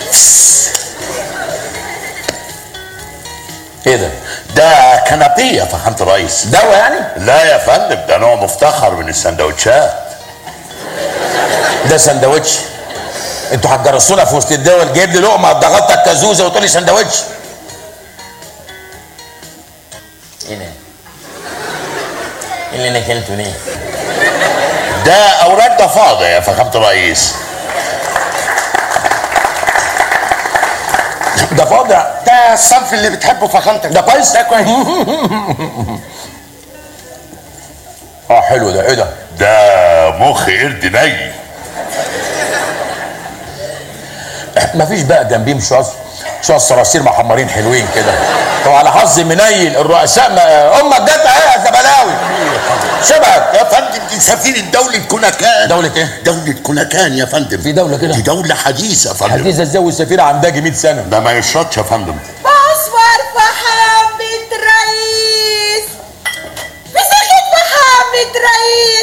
ايه ده ده كنابيه يا فخامه الرئيس دواء يعني لا يا فندم ده نوع مفتخر من السندوتشات ده سندوتش انتوا هتجرسونا في وسط الدول جايب لي لقمه ضغطت الكازوزه وتقول لي سندوتش ايه ده؟ ايه اللي انا اكلته ليه؟ ده اوراق ضفادع يا فخامه الرئيس ده فاضع ده الصنف اللي بتحبه فخامتك ده كويس ده كويس اه حلو ده ايه ده؟ ده مخ قرد ني مفيش بقى جنبيه شويه شويه صراصير محمرين حلوين كده طب على حظ منيل الرؤساء ما امك جت اهي يا زبلاوي شبهك يا فندم دي سفينة دولة كوناكان دولة ايه؟ دولة كوناكان يا فندم في دولة كده؟ دي دولة حديثة يا فندم حديثة ازاي والسفيرة عندها 100 سنة ده ما يشربش يا فندم بصور فحامة رئيس بسكت فحامة رئيس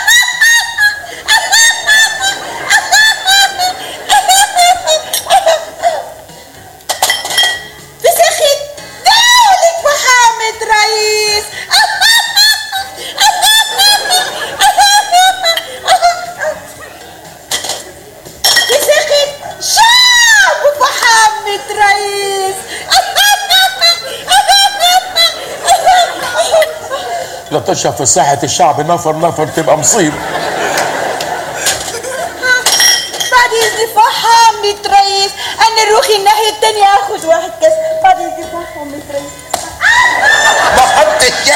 بسكت دولة فحامة رئيس بسكت شعب فحامة رئيس لا تشرب في ساحة الشعب نفر نفر تبقى مصيبة بعد اذن فحامة رئيس انا اروح الناحية التانية اخد واحد كاس بعد اذن فحامة رئيس ما حدش